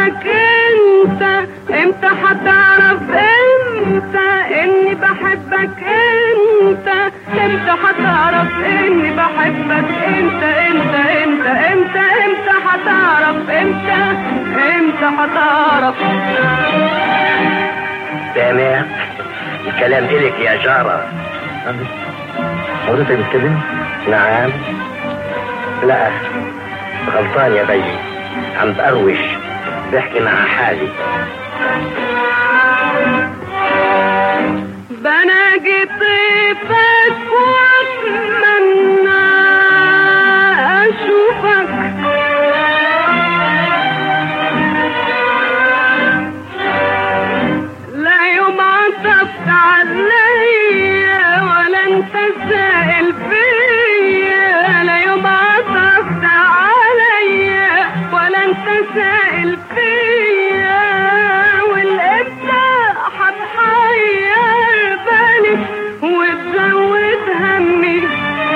بحبك انت امتى هتعرف امتى اني بحبك انت امتى هتعرف اني بحبك انت انت انت انت امتى هتعرف امتى امتى هتعرف سامع الكلام إلك يا جارة حضرتك بتكلم نعم لا غلطان يا بيي عم بقروش بحكي مع حالي بناجي طيفك واتمنى اشوفك لا يوم عطفت عليا ولا انت سائل فيا لا يوم عطفت عليا ولا انت سائل فيا والامتى هتحير بالي وتزود همي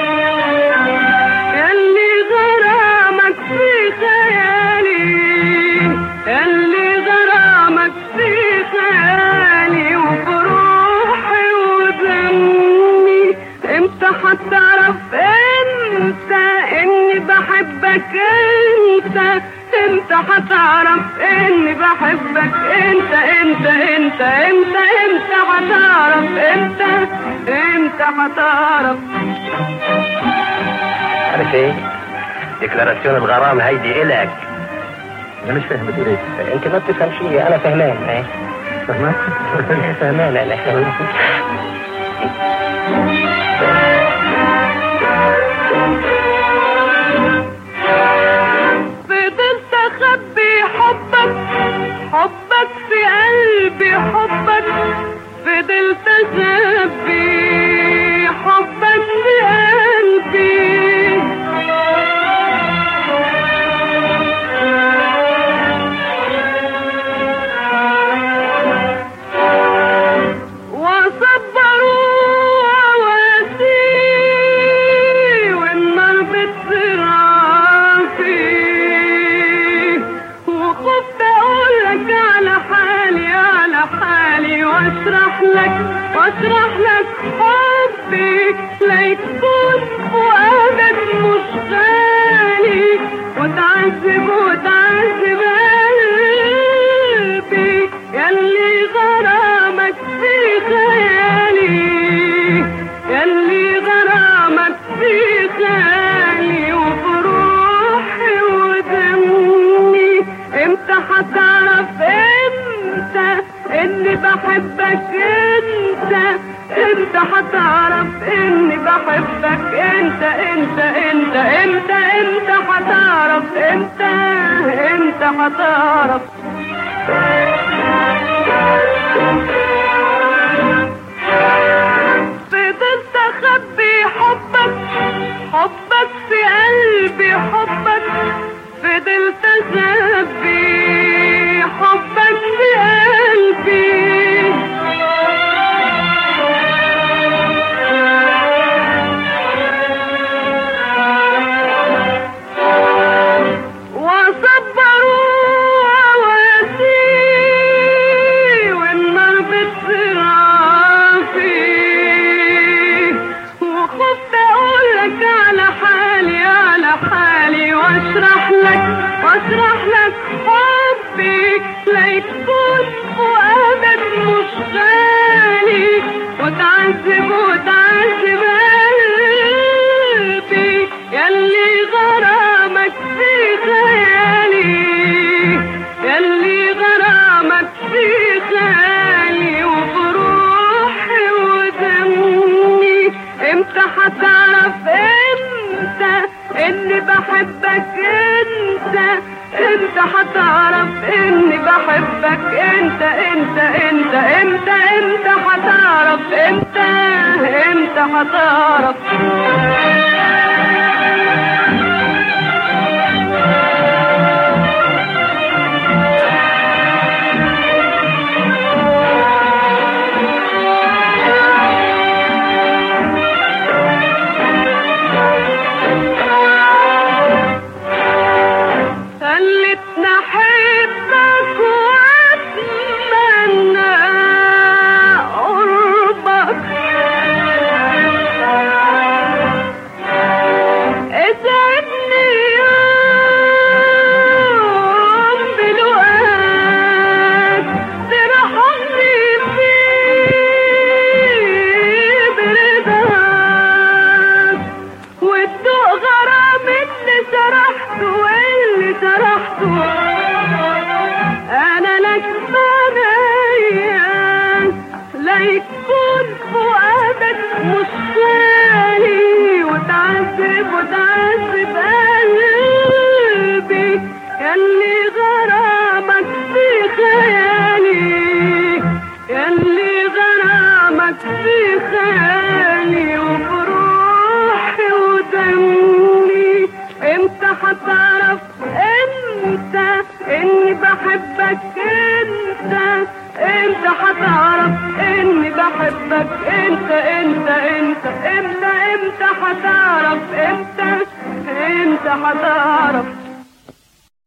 ياللي غرامك في خيالي ياللي غرامك في خيالي وبروحي ودمي امتى هتعرف انت اني بحبك انت امتى هتعرف اني بحبك انت انت انت انت امتى هتعرف انت امتى هتعرف عارف ايه ديكلاراسيون الغرام هيدي إلك انا مش فاهم بتقول ايه انت ما بتفهم شيء انا فهمان ايه فاهمك فهمان انا فضلت اخبي حبك حبك في قلبي حبك فضلت اخبي حبك في قلبي وصبروا عواسي والنار بترافي وخفت اقولك على حالي على حالي واشرح لك واشرح لك حبي ليكون فؤادك مش غالي وتعذب وتعذب قلبي ياللي غرامك في خيالي ياللي غرامك في خيالي وبروحي ودمي امتى هتعرف امتى اني بحبك انت امتى هتعرف اني بحبك انت انت انت انت امتى هتعرف امتى امتى هتعرف فضلت اخبي حبك حبك في قلبي حبك فضلت اخبي حبك في قلبي وصبروا عواسي والنار بترافي وخفت اقولك على حالي على حالي واشرح لك واشرح لك حبي ليكون فؤادك مش غالي وتعذب وتعذب قلبي ياللي غرامك في خيالي ياللي غرامك في خيالي وبروحي ودمي امتى هتعرف امتى اني بحبك انت انت هتعرف اني بحبك انت انت انت انت انت هتعرف انت انت هتعرف خلتنا احبك اللي سرحته واللي سرحته انا لك بنيا لا يكون فؤادك مش صالي وتعذب وتعذب قلبي ياللي غرامك في خيالي ياللي غرامك في خيالي وبروحي ودمي امتى هتعرف امتى اني بحبك انت امتى هتعرف اني بحبك انت انت انت امتى امتى هتعرف امتى امتى هتعرف